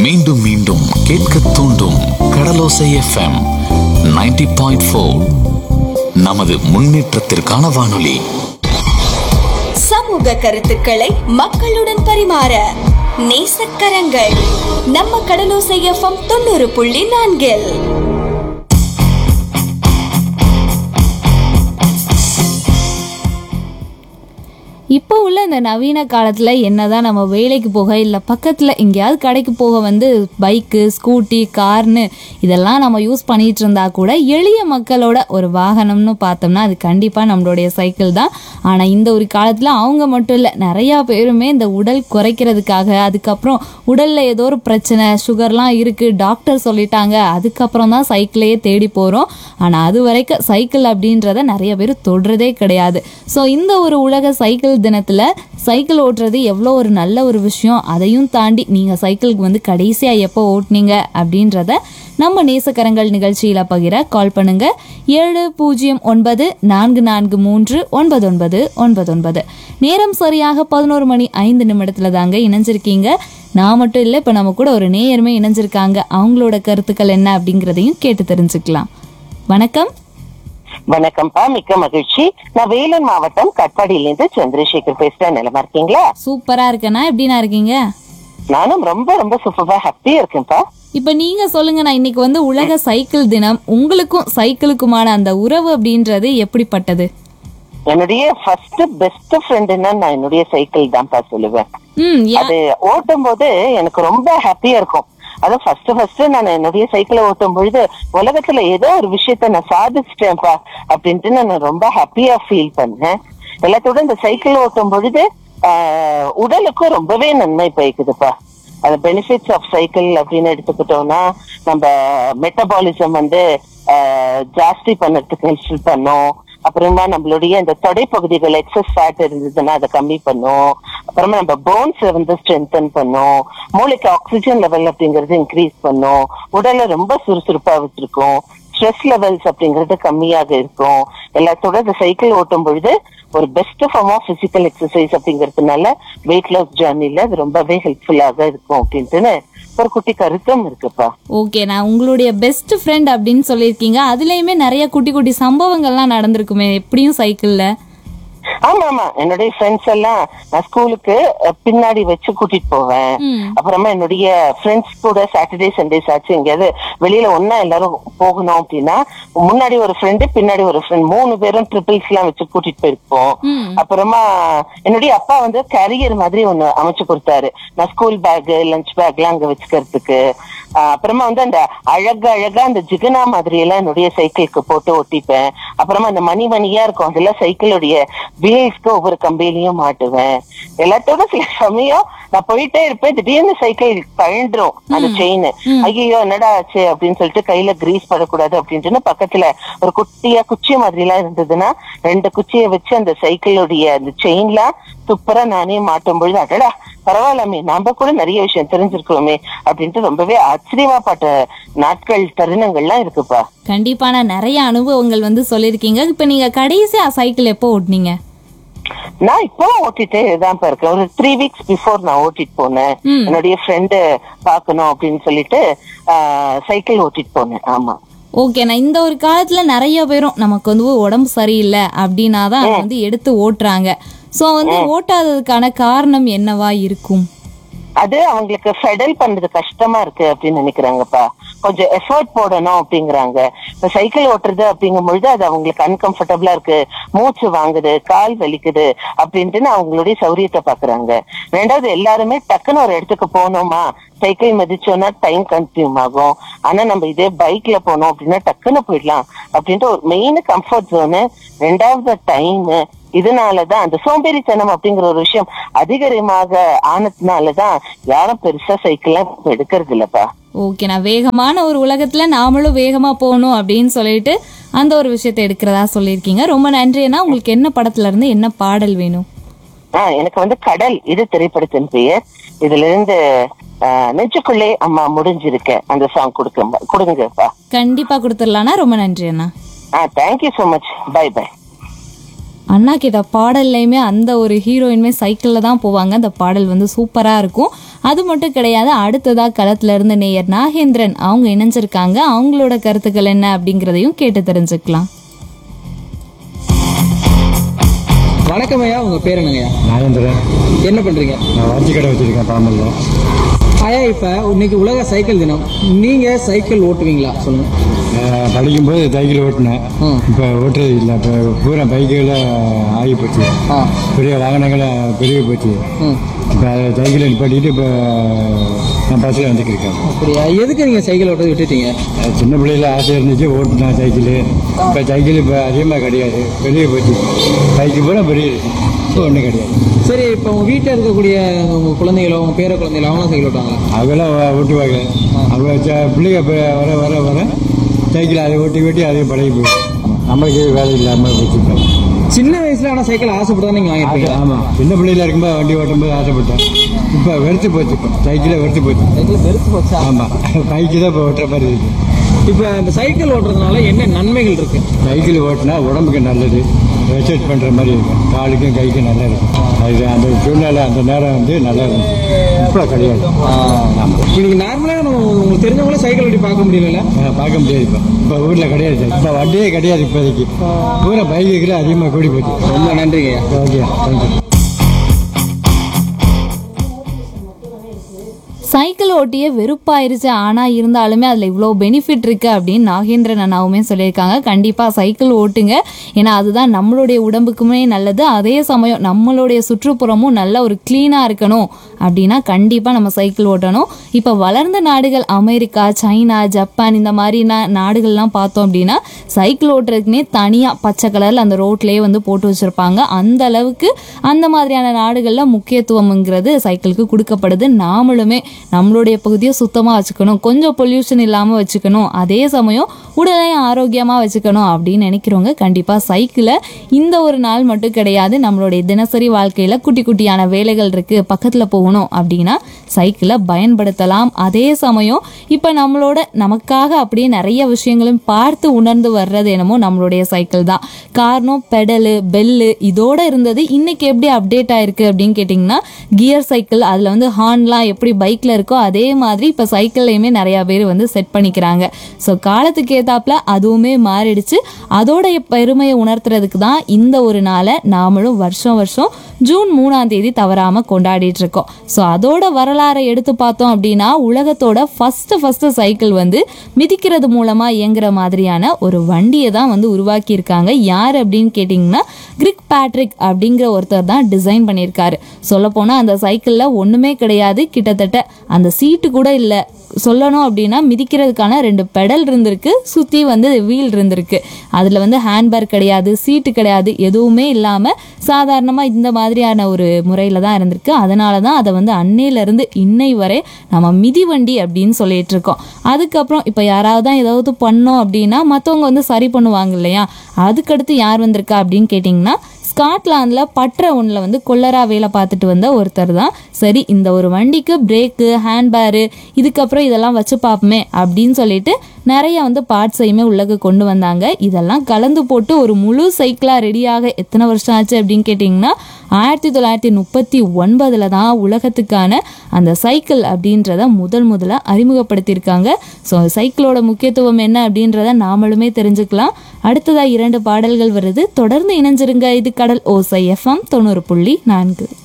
மீண்டும் மீண்டும் கேட்க தூண்டும் கடலோசை எஃப்எம் 90.4 பாயிண்ட் நமது முன்னேற்றத்திற்கான வானொலி சமூக கருத்துக்களை மக்களுடன் பரிமாற நேசக்கரங்கள் நம்ம கடலோசை எஃப்எம் தொண்ணூறு புள்ளி நான்கில் இப்போ உள்ள இந்த நவீன காலத்தில் என்னதான் நம்ம வேலைக்கு போக இல்லை பக்கத்தில் எங்கேயாவது கடைக்கு போக வந்து பைக்கு ஸ்கூட்டி கார்னு இதெல்லாம் நம்ம யூஸ் பண்ணிட்டு இருந்தா கூட எளிய மக்களோட ஒரு வாகனம்னு பார்த்தோம்னா அது கண்டிப்பாக நம்மளுடைய சைக்கிள் தான் ஆனால் இந்த ஒரு காலத்தில் அவங்க மட்டும் இல்லை நிறையா பேருமே இந்த உடல் குறைக்கிறதுக்காக அதுக்கப்புறம் உடலில் ஏதோ ஒரு பிரச்சனை சுகர்லாம் இருக்குது டாக்டர் சொல்லிட்டாங்க அதுக்கப்புறம் தான் சைக்கிளையே தேடி போகிறோம் ஆனால் அது வரைக்கும் சைக்கிள் அப்படின்றத நிறைய பேர் தொடுறதே கிடையாது ஸோ இந்த ஒரு உலக சைக்கிள் தினத்தில் சைக்கிள் ஓட்டுறது எவ்வளோ ஒரு நல்ல ஒரு விஷயம் அதையும் தாண்டி நீங்கள் சைக்கிளுக்கு வந்து கடைசியாக எப்போ ஓட்டுனீங்க அப்படின்றத நம்ம நேசக்கரங்கள் நிகழ்ச்சியில் பகிர கால் பண்ணுங்க ஏழு பூஜ்ஜியம் ஒன்பது நான்கு நான்கு மூன்று ஒன்பது ஒன்பது ஒன்பது ஒன்பது நேரம் சரியாக பதினோரு மணி ஐந்து நிமிடத்துல தாங்க இணைஞ்சிருக்கீங்க நான் மட்டும் இல்லை இப்போ நம்ம கூட ஒரு நேயருமே இணைஞ்சிருக்காங்க அவங்களோட கருத்துக்கள் என்ன அப்படிங்கிறதையும் கேட்டு தெரிஞ்சுக்கலாம் வணக்கம் வணக்கம்ப்பா மிக்க மகிழ்ச்சி நான் வேலூர் மாவட்டம் கட்பாடியிலிருந்து சந்திரசேகர் பேசுறேன் நிலமா இருக்கீங்களா சூப்பரா இருக்கேனா எப்படிண்ணா இருக்கீங்க நானும் ரொம்ப ரொம்ப சூப்பரா ஹாப்பியா இருக்கேன்ப்பா இப்ப நீங்க சொல்லுங்க நான் இன்னைக்கு வந்து உலக சைக்கிள் தினம் உங்களுக்கும் சைக்கிளுக்குமான அந்த உறவு அப்படின்றது எப்படிப்பட்டது என்னுடைய ஃபர்ஸ்ட் பெஸ்ட் ஃப்ரெண்டுன்னா நான் என்னுடைய சைக்கிள் தான்ப்பா சொல்லுவேன் ம் யா- அது ஓட்டும் போது எனக்கு ரொம்ப ஹாப்பியா இருக்கும் அதான் ஃபர்ஸ்ட் ஃபர்ஸ்ட் நான் என்னுடைய சைக்கிளை ஓட்டும் பொழுது உலகத்துல ஏதோ ஒரு விஷயத்த நான் சாதிச்சிட்டேன்ப்பா அப்படின்ட்டு நான் ரொம்ப ஹாப்பியா ஃபீல் பண்ணேன் எல்லாத்தோட இந்த சைக்கிள் ஓட்டும் பொழுது ஆஹ், உடலுக்கும் ரொம்பவே நன்மை பயக்குதுப்பா அது பெனிஃபிட்ஸ் ஆஃப் சைக்கிள் அப்படின்னு எடுத்துக்கிட்டோம்னா நம்ம மெட்டபாலிசம் வந்து ஆஹ், ஜாஸ்தி பண்ணறதுக்கு ஹெல்ப் பண்ணும் அப்புறமா நம்மளுடைய இந்த தொடைப்பகுதிகள் எக்ஸஸ் ஃபேட் இருந்ததுன்னா அதை கம்மி பண்ணும் அப்புறமா நம்ம போன்ஸ் வந்து ஸ்ட்ரென்தன் பண்ணும் மூளைக்கு ஆக்சிஜன் லெவல் அப்படிங்கறது இன்க்ரீஸ் பண்ணும் உடலை ரொம்ப சுறுசுறுப்பா வச்சிருக்கும் ஸ்ட்ரெஸ் லெவல்ஸ் அப்படிங்கிறது கம்மியாக இருக்கும் எல்லாத்தோட இந்த சைக்கிள் ஓட்டும் பொழுது ஒரு best form of physical exercise அப்படிங்கிறதுனால வெயிட் லாஸ் ஜேர்னில அது ரொம்பவே ஹெல்ப்ஃபுல்லாக இருக்கும் அப்படின்ட்டுன்னு ஒரு குட்டி கருத்தும் இருக்குப்பா ஓகே நான் உங்களுடைய பெஸ்ட் ஃப்ரெண்ட் அப்படின்னு சொல்லியிருக்கீங்க அதுலயுமே நிறைய குட்டி குட்டி சம்பவங்கள்லாம் நடந்திருக்குமே எப்படியும் சைக்கிள்ல ஆமா ஆமா என்னுடைய ஃப்ரெண்ட்ஸ் எல்லாம் நான் ஸ்கூலுக்கு அஹ், பின்னாடி வச்சு கூட்டிட்டு போவேன் ம். அப்புறமா என்னுடைய ஃப்ரெண்ட்ஸ் கூட சாட்டர்டே சண்டேஸ் ஆச்சு எங்கேயாவது வெளியில ஒன்னா எல்லாரும் போகணும் அப்படின்னா முன்னாடி ஒரு ஃப்ரெண்டு பின்னாடி ஒரு ஃப்ரெண்ட் மூணு பேரும் ட்ரிபிள்ஸ் எல்லாம் வச்சு கூட்டிட்டு போயிருப்போம் ம். அப்புறமா என்னுடைய அப்பா வந்து கேரியர் மாதிரி ஒண்ணு அமைச்சு கொடுத்தாரு நான் ஸ்கூல் பேக் லஞ்ச் பேக் எல்லாம் அங்க வச்சுக்கிறதுக்கு ஆஹ் அப்புறமா வந்து அந்த அழகா அழகா அந்த ஜிகனா மாதிரி எல்லாம் என்னுடைய சைக்கிளுக்கு போட்டு ஒட்டிப்பேன் அப்புறமா அந்த மணி மணியா இருக்கும் அதெல்லாம் சைக்கிளுடைய வீல்ஸ்க்கு ஒவ்வொரு கம்பியிலையும் மாட்டுவேன் எல்லாத்தோட சில சமயம் நான் போயிட்டே இருப்பேன் திடீர்னு சைக்கிள் கழண்டுரும் அந்த செயின் ஐயோ என்னடா ஆச்சு அப்படின்னு சொல்லிட்டு கையில கிரீஸ் படக்கூடாது அப்படின்ட்டு பக்கத்துல ஒரு குட்டியா குச்சி மாதிரி எல்லாம் இருந்ததுன்னா ரெண்டு குச்சியை வச்சு அந்த சைக்கிளுடைய அந்த செயின்லாம் சூப்பரா நானே மாட்டும் பொழுது அடடா பரவாயில்லாமே நாம கூட நிறைய விஷயம் தெரிஞ்சிருக்கிறோமே அப்படின்ட்டு ரொம்பவே ஆச்சரியமா பட்ட நாட்கள் தருணங்கள்லாம் இருக்குப்பா கண்டிப்பா நான் நிறைய அனுபவங்கள் வந்து சொல்லியிருக்கீங்க இப்ப நீங்க கடைசியா சைக்கிள் எப்போ ஓட்டுனீங்க நான் இப்போ ஓட்டிட்டே தான் இருக்கேன் ஒரு த்ரீ வீக்ஸ் பிஃபோர் நான் ஓட்டிட்டு போனேன் ம். என்னுடைய ஃப்ரெண்டு பார்க்கணும் அப்படின்னு சொல்லிட்டு சைக்கிள் ஓட்டிட்டு போனேன் ஆமா ஓகே நான் இந்த ஒரு காலத்துல நிறைய பேரும் நமக்கு வந்து உடம்பு சரியில்லை அப்படின்னா தான் அதை வந்து எடுத்து ஓட்டுறாங்க ஸோ வந்து ஓட்டாததுக்கான காரணம் என்னவா இருக்கும் அது அவங்களுக்கு ஃபெடல் பண்றது கஷ்டமா இருக்கு அப்படின்னு நினைக்கிறாங்கப்பா கொஞ்சம் எஃபர்ட் போடணும் அப்படிங்கிறாங்க இப்ப சைக்கிள் ஓட்டுறது அப்படிங்கும் பொழுது அது அவங்களுக்கு அன்கம்ஃபர்டபுளா இருக்கு மூச்சு வாங்குது கால் வலிக்குது அப்படின்ட்டு அவங்களுடைய சௌரியத்தை பாக்குறாங்க ரெண்டாவது எல்லாருமே டக்குன்னு ஒரு இடத்துக்கு போனோமா சைக்கிள் மிதிச்சோம்னா டைம் கன்சியூம் ஆகும் ஆனா நம்ம இதே பைக்ல போனோம் அப்படின்னா டக்குன்னு போயிடலாம் அப்படின்ட்டு ஒரு மெயின் கம்ஃபர்ட் ஜோனு ரெண்டாவது டைம் இதனாலதான் அந்த சோம்பேறித்தனம் அப்படிங்கிற ஒரு விஷயம் அதிகரமாக ஆனதுனாலதான் யாரும் பெருசா சைக்கிள் எடுக்கிறது இல்லப்பா ஓகே நான் வேகமான ஒரு உலகத்துல நாமளும் வேகமா போகணும் அப்படின்னு சொல்லிட்டு அந்த ஒரு விஷயத்தை எடுக்கிறதா சொல்லியிருக்கீங்க ரொம்ப நன்றினா உங்களுக்கு என்ன படத்துல இருந்து என்ன பாடல் வேணும் ஆஹ் எனக்கு வந்து கடல் இது திரைப்படத்தின் பெயர் இதுல இருந்து ஆஹ், நெஞ்சுக்குள்ளே அம்மா முடிஞ்சிருக்க அந்த சாங் கொடுக்க கொடுங்கப்பா கண்டிப்பா கொடுத்துடலாம்னா ரொம்ப நன்றி அண்ணா ah thank you so much bye bye அண்ணா கேட்ட பாடல்லையுமே அந்த ஒரு ஹீரோயினுமே சைக்கிளில் தான் போவாங்க அந்த பாடல் வந்து சூப்பராக இருக்கும் அது மட்டும் கிடையாது அடுத்ததாக களத்துல இருந்து நேயர் நாகேந்திரன் அவங்க இணைஞ்சிருக்காங்க அவங்களோட கருத்துக்கள் என்ன அப்படிங்கிறதையும் கேட்டு தெரிஞ்சுக்கலாம் வணக்கம் ஐயா உங்க பேர் என்னங்கய்யா நாகேந்திரன் என்ன பண்றீங்க நான் வஞ்சி கடை வச்சிருக்கேன் பாமல்ல ஐயா இப்ப இன்னைக்கு உலக சைக்கிள் தினம் நீங்க சைக்கிள் ஓட்டுவீங்களா சொல்லுங்க நான் படிக்கும்போது சைக்கிள் ஓட்டினேன் ம். இப்போ ஓட்டுறது இல்லை இப்போ பூரா பைக்குகள் ஆகி போச்சு ஆ பெரிய வாகனங்களை பெரிய போச்சு ம் இப்போ அதை சைக்கிளை நிப்பாட்டிட்டு இப்போ நான் பஸ்ஸில் வந்துட்டு இருக்கேன் அப்படியா எதுக்கு நீங்க சைக்கிள் ஓட்டுறது விட்டுட்டீங்க அது சின்ன பிள்ளையில ஆசை இருந்துச்சு ஓட்டுனேன் சைக்கிள் இப்போ சைக்கிள் இப்போ அதிகமாக கிடையாது பெரிய போச்சு பைக்கு பூரா பெரிய இப்போ ஒன்றும் கிடையாது சரி இப்போ உங்க வீட்டில் இருக்கக்கூடிய உங்க குழந்தைகளோ உங்க பேர குழந்தைகளோ அவங்களும் சைக்கிள் ஓட்டுவாங்களா அவங்களாம் ஓட்டுவாங்க அவங்க ச- பிள்ளைங்க இப்போ வர வர வர சைக்கிள் அதை ஓட்டி ஓட்டி அதே பழகி போயிடும் நம்மளுக்கு வேலை இல்லாமல் வச்சுருக்கோம் சின்ன வயசுல ஆனா சைக்கிள் ஆசைப்பட்டு தான் நீங்க வாங்கிருப்பீங்க ஆமாம் சின்ன பிள்ளையில இருக்கும்போது வண்டி ஓட்டும்போது ஆசைப்பட்டேன் இப்போ வெறுத்து போச்சு இப்போ சைக்கிளே வெறுத்து போச்சு சைக்கிள் பெருசு போச்சா ஆமாம் பைக்கு தான் இப்போ ஓட்டுற மாதிரி இருக்கு இப்போ இந்த சைக்கிள் ஓட்டுறதுனால என்ன நன்மைகள் இருக்கு சைக்கிள் ஓட்டினா உடம்புக்கு நல்லது எக்ஸசைஸ் பண்ணுற மாதிரி இருக்கும் காலுக்கும் கைக்கும் நல்லா இருக்கும் அது அந்த சூழ்நிலை அந்த நேரம் வந்து நல்லா இருந்துச்சு இப்போ கிடையாது ஆமாம் இன்னைக்கு நார்மலா நம்ம உங்களுக்கு தெரிஞ்சவங்கள சைக்கிள் ஓட்டி பார்க்க முடியல பார்க்க முடியாது இப்போ இப்போ ஊரில் கிடையாது இப்போ வண்டியே கிடையாது இப்போதைக்கு பூரா பைக்குகளே அதிகமாக கூடி போச்சு ரொம்ப நன்றிங்க ஐயா ஓகே தேங்க்யூ சைக்கிள் ஓட்டியே வெறுப்பாயிருச்சு ஆனால் இருந்தாலுமே அதில் இவ்வளோ பெனிஃபிட் இருக்குது அப்படின்னு நாகேந்திரன் அண்ணாவுமே சொல்லியிருக்காங்க கண்டிப்பாக சைக்கிள் ஓட்டுங்க ஏன்னா அதுதான் நம்மளுடைய உடம்புக்குமே நல்லது அதே சமயம் நம்மளுடைய சுற்றுப்புறமும் நல்ல ஒரு க்ளீனாக இருக்கணும் அப்படின்னா கண்டிப்பாக நம்ம சைக்கிள் ஓட்டணும் இப்போ வளர்ந்த நாடுகள் அமெரிக்கா சைனா ஜப்பான் இந்த மாதிரி நா- நாடுகள்லாம் பார்த்தோம் அப்படின்னா சைக்கிள் ஓட்டுறதுக்குனே தனியாக பச்சை கலரில் அந்த ரோட்லேயே வந்து போட்டு வச்சுருப்பாங்க அந்த அளவுக்கு அந்த மாதிரியான நாடுகளில் முக்கியத்துவம்ங்கிறது சைக்கிளுக்கு கொடுக்கப்படுது நாமளுமே நம்மளுடைய பகுதியை சுத்தமாக வச்சுக்கணும் கொஞ்சம் பொல்யூஷன் இல்லாமல் வச்சுக்கணும் அதே சமயம் உடலையும் ஆரோக்கியமாக வச்சுக்கணும் அப்படின்னு நினைக்கிறவங்க கண்டிப்பாக சைக்கிளை இந்த ஒரு நாள் மட்டும் கிடையாது நம்மளுடைய தினசரி வாழ்க்கையில் குட்டி குட்டியான வேலைகள் இருக்குது பக்கத்தில் போகணும் அப்படின்னா சைக்கிளை பயன்படுத்தலாம் அதே சமயம் இப்போ நம்மளோட நமக்காக அப்படியே நிறைய விஷயங்களும் பார்த்து உணர்ந்து வர்றது என்னமோ நம்மளுடைய சைக்கிள் தான் காரணம் பெடலு பெல்லு இதோட இருந்தது இன்னைக்கு எப்படி அப்டேட் ஆயிருக்கு அப்படின்னு கேட்டிங்கன்னா கியர் சைக்கிள் அதில் வந்து ஹார்ன்லாம் எப்படி பைக்கில் இருக்கோ அதே மாதிரி இப்போ சைக்கிள்லையுமே நிறையா பேர் வந்து செட் பண்ணிக்கிறாங்க ஸோ காலத்துக்கு ஏத்தாப்புல அதுவுமே மாறிடுச்சு அதோடைய பெருமையை உணர்த்துறதுக்கு தான் இந்த ஒரு நாளை நாமளும் வருஷம் வருஷம் ஜூன் மூணாம் தேதி தவறாமல் கொண்டாடிட்டு இருக்கோம் ஸோ அதோட வரலாறை எடுத்து பார்த்தோம் அப்படின்னா உலகத்தோட ஃபஸ்ட்டு ஃபஸ்ட்டு சைக்கிள் வந்து மிதிக்கிறது மூலமாக இயங்குற மாதிரியான ஒரு வண்டியை தான் வந்து உருவாக்கியிருக்காங்க யார் அப்படின்னு கேட்டிங்கன்னா கிரிக் பேட்ரிக் அப்படிங்கிற ஒருத்தர் தான் டிசைன் பண்ணியிருக்காரு சொல்லப்போனால் அந்த சைக்கிளில் ஒன்றுமே கிடையாது கிட்டத்தட்ட அந்த சீட்டு கூட இல்லை சொல்லணும் அப்படின்னா மிதிக்கிறதுக்கான ரெண்டு பெடல் இருந்திருக்கு சுற்றி வந்து வீல் இருந்திருக்கு அதில் வந்து ஹேண்ட்பேர் கிடையாது சீட்டு கிடையாது எதுவுமே இல்லாமல் சாதாரணமாக இந்த மாதிரியான ஒரு முறையில் தான் இருந்திருக்கு அதனால தான் அதை வந்து அன்னையிலேருந்து இன்னை வரை நம்ம மிதிவண்டி அப்படின்னு சொல்லிட்டு இருக்கோம் அதுக்கப்புறம் இப்போ யாராவது தான் ஏதாவது பண்ணோம் அப்படின்னா மற்றவங்க வந்து சரி பண்ணுவாங்க இல்லையா அதுக்கடுத்து யார் வந்திருக்கா அப்படின்னு கேட்டிங்கன்னா ஸ்காட்லாந்தில் பற்ற ஒன்றில் வந்து கொல்லரா வேலை பார்த்துட்டு வந்த ஒருத்தர் தான் சரி இந்த ஒரு வண்டிக்கு பிரேக்கு ஹேண்ட்பேரு இதுக்கப்புறம் இதெல்லாம் வச்சு பார்ப்போமே அப்படின்னு சொல்லிட்டு நிறைய வந்து பார்ட்ஸையுமே உள்ளக கொண்டு வந்தாங்க இதெல்லாம் கலந்து போட்டு ஒரு முழு சைக்கிளாக ரெடியாக எத்தனை வருஷம் ஆச்சு அப்படின்னு கேட்டிங்கன்னா ஆயிரத்தி தொள்ளாயிரத்தி முப்பத்தி ஒன்பதில் தான் உலகத்துக்கான அந்த சைக்கிள் அப்படின்றத முதல் முதல்ல அறிமுகப்படுத்தியிருக்காங்க ஸோ சைக்கிளோட முக்கியத்துவம் என்ன அப்படின்றத நாமளுமே தெரிஞ்சுக்கலாம் அடுத்ததாக இரண்டு பாடல்கள் வருது தொடர்ந்து இணைஞ்சிருங்க இது கடல் ஓசை எஃப்எம் தொண்ணூறு புள்ளி நான்கு